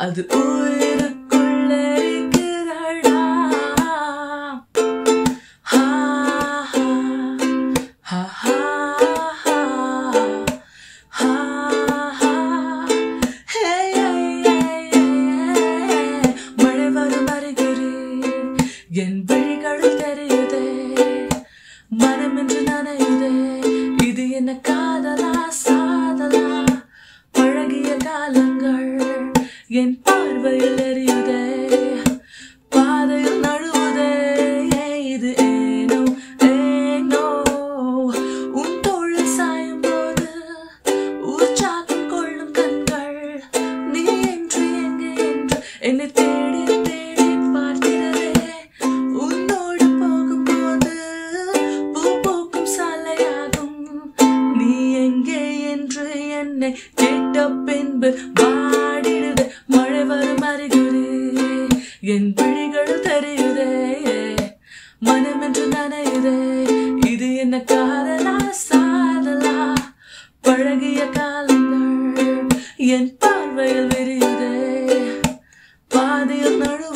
அது உயிருக்குள்ளே இருக்கிறடா ஹா ஹா ஹா ஹா ஹா ஹா ஹா ஹே மழை வரும் வருகிறேன் என் விழிகளில் தெரியுதே மனம் என்று நனையுதே இது என்ன காதலா சாதலா பழகிய காலங்கள் என் பார்வையில் எரியுதே பாதையில் நழுவுதே இது ஏனோ ஏனோ உன் தோளில் சாயும் போது உற்சாகம் கொள்ளும் கண்கள் நீ என்று எங்கே என்று என்னை தேடி தேடி பார்க்கிறதே உன்னோடு போகும்போது பூ பூக்கும் சாலையாகும் நீ எங்கே என்று என்னை கேட்ட பின்பு பாடிடுதே மழை வரும் அறிகுறி என் விழிகள் தெரியுதே மனம் என்று நனையுதே இது என்ன காதலா சாதலா பழகிய காலங்கள் என் பார்வையில் விரியுதே பாதையில் நழுவு